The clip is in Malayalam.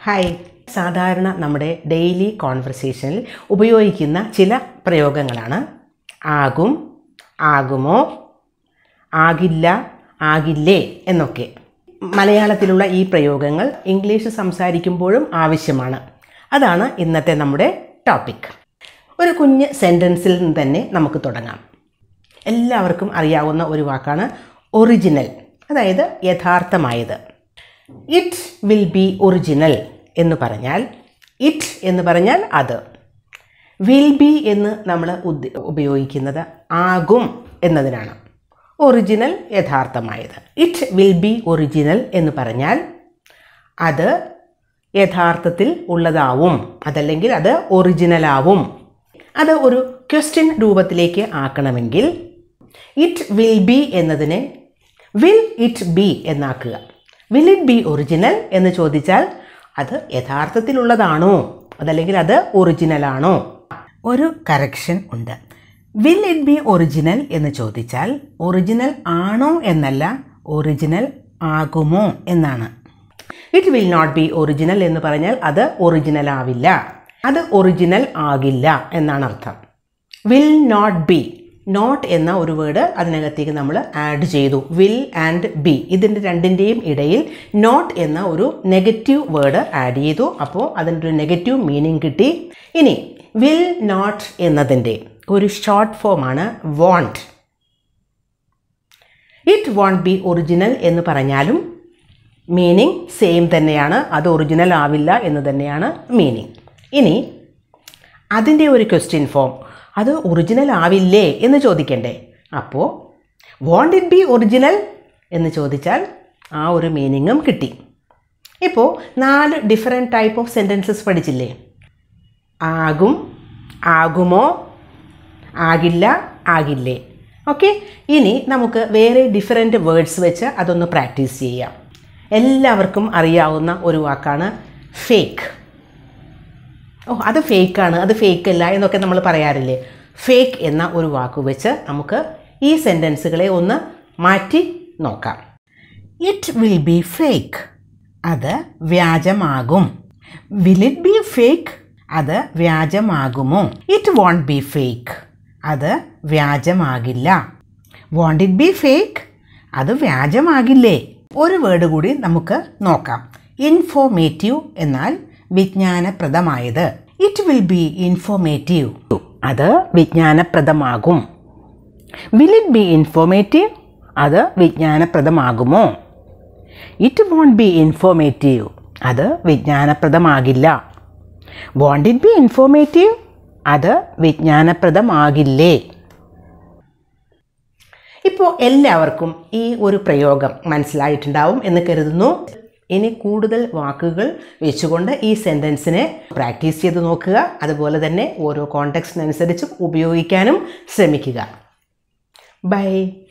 ഹായ് സാധാരണ നമ്മുടെ ഡെയിലി കോൺവെർസേഷനിൽ ഉപയോഗിക്കുന്ന ചില പ്രയോഗങ്ങളാണ് ആകും ആകുമോ ആകില്ല ആകില്ലേ എന്നൊക്കെ മലയാളത്തിലുള്ള ഈ പ്രയോഗങ്ങൾ ഇംഗ്ലീഷ് സംസാരിക്കുമ്പോഴും ആവശ്യമാണ് അതാണ് ഇന്നത്തെ നമ്മുടെ ടോപ്പിക് ഒരു കുഞ്ഞ് സെൻറ്റൻസിൽ നിന്ന് തന്നെ നമുക്ക് തുടങ്ങാം എല്ലാവർക്കും അറിയാവുന്ന ഒരു വാക്കാണ് ഒറിജിനൽ അതായത് യഥാർത്ഥമായത് ഇറ്റ് വിൽ ബി ഒറിജിനൽ എന്ന് പറഞ്ഞാൽ ഇറ്റ് എന്ന് പറഞ്ഞാൽ അത് വിൽ ബി എന്ന് നമ്മൾ ഉദ്ദ- ഉപയോഗിക്കുന്നത് ആകും എന്നതിനാണ് ഒറിജിനൽ യഥാർത്ഥമായത് ഇറ്റ് വിൽ ബി ഒറിജിനൽ എന്ന് പറഞ്ഞാൽ അത് യഥാർത്ഥത്തിൽ ഉള്ളതാവും അതല്ലെങ്കിൽ അത് ഒറിജിനലാവും അത് ഒരു ക്വസ്റ്റ്യൻ രൂപത്തിലേക്ക് ആക്കണമെങ്കിൽ ഇറ്റ് വിൽ ബി എന്നതിനെ വിൽ ഇറ്റ് ബി എന്നാക്കുക വിൽ ഇറ്റ് ബി ഒറിജിനൽ എന്ന് ചോദിച്ചാൽ അത് യഥാർത്ഥത്തിലുള്ളതാണോ അതല്ലെങ്കിൽ അത് ഒറിജിനലാണോ ഒരു കറക്ഷൻ ഉണ്ട് വിൽ ഇറ്റ് ബി ഒറിജിനൽ എന്ന് ചോദിച്ചാൽ ഒറിജിനൽ ആണോ എന്നല്ല ഒറിജിനൽ ആകുമോ എന്നാണ് it will not be original എന്ന് പറഞ്ഞാൽ അത് ഒറിജിനൽ ആവില്ല അത് ഒറിജിനൽ ആകില്ല എന്നാണ് അർത്ഥം വിൽ നോട്ട് ബി നോട്ട് എന്ന ഒരു വേർഡ് അതിനകത്തേക്ക് നമ്മൾ ആഡ് ചെയ്തു വിൽ ആൻഡ് ബി ഇതിൻ്റെ രണ്ടിൻ്റെയും ഇടയിൽ നോട്ട് എന്ന ഒരു നെഗറ്റീവ് വേർഡ് ആഡ് ചെയ്തു അപ്പോൾ അതിൻ്റെ ഒരു നെഗറ്റീവ് മീനിങ് കിട്ടി ഇനി വിൽ നോട്ട് എന്നതിൻ്റെ ഒരു ഷോർട്ട് ഫോമാണ് won't it won't be original എന്ന് പറഞ്ഞാലും മീനിങ് സെയിം തന്നെയാണ് അത് ഒറിജിനൽ ആവില്ല എന്ന് തന്നെയാണ് മീനിങ് ഇനി അതിൻ്റെ ഒരു ക്വസ്റ്റ്യൻ ഫോം അത് ഒറിജിനൽ ആവില്ലേ എന്ന് ചോദിക്കണ്ടേ അപ്പോൾ വോണ്ട് ഇറ്റ് ബി ഒറിജിനൽ എന്ന് ചോദിച്ചാൽ ആ ഒരു മീനിങ്ങും കിട്ടി ഇപ്പോൾ നാല് ഡിഫറെൻറ്റ് ടൈപ്പ് ഓഫ് സെൻറ്റൻസസ് പഠിച്ചില്ലേ ആകും ആകുമോ ആകില്ല ആകില്ലേ ഓക്കെ ഇനി നമുക്ക് വേറെ ഡിഫറെൻറ്റ് വേർഡ്സ് വെച്ച് അതൊന്ന് പ്രാക്ടീസ് ചെയ്യാം എല്ലാവർക്കും അറിയാവുന്ന ഒരു വാക്കാണ് ഫേക്ക് ഓ അത് ഫേക്കാണ് അത് ഫേക്ക് അല്ല എന്നൊക്കെ നമ്മൾ പറയാറില്ലേ ഫേക്ക് എന്ന ഒരു വാക്ക് വെച്ച് നമുക്ക് ഈ സെൻറ്റൻസുകളെ ഒന്ന് മാറ്റി നോക്കാം ഇറ്റ് വിൽ ബി ഫേക്ക് അത് വ്യാജമാകും വിൽ ഇറ്റ് ബി ഫേക്ക് അത് വ്യാജമാകുമോ ഇറ്റ് വോണ്ട് ബി ഫേക്ക് അത് വ്യാജമാകില്ല വോണ്ട് ഇറ്റ് ബി ഫേക്ക് അത് വ്യാജമാകില്ലേ ഒരു വേർഡ് കൂടി നമുക്ക് നോക്കാം ഇൻഫോർമേറ്റീവ് എന്നാൽ വിജ്ഞാനപ്രദമായത് ഇറ്റ് വിൽ ബി ഇൻഫോർമേറ്റീവ് അത് വിജ്ഞാനപ്രദമാകും വിൽ ഇറ്റ് ബി ഇൻഫോർമേറ്റീവ് അത് വിജ്ഞാനപ്രദമാകുമോ ഇറ്റ് വോണ്ട് ബി ഇൻഫോർമേറ്റീവ് അത് വിജ്ഞാനപ്രദമാകില്ല വോണ്ട് ഇറ്റ് ബി ഇൻഫോർമേറ്റീവ് അത് വിജ്ഞാനപ്രദമാകില്ലേ ഇപ്പോൾ എല്ലാവർക്കും ഈ ഒരു പ്രയോഗം മനസ്സിലായിട്ടുണ്ടാവും എന്ന് കരുതുന്നു ഇനി കൂടുതൽ വാക്കുകൾ വെച്ചുകൊണ്ട് ഈ സെൻറ്റൻസിനെ പ്രാക്ടീസ് ചെയ്ത് നോക്കുക അതുപോലെ തന്നെ ഓരോ കോണ്ടെക്സ്റ്റിനനുസരിച്ചും ഉപയോഗിക്കാനും ശ്രമിക്കുക ബൈ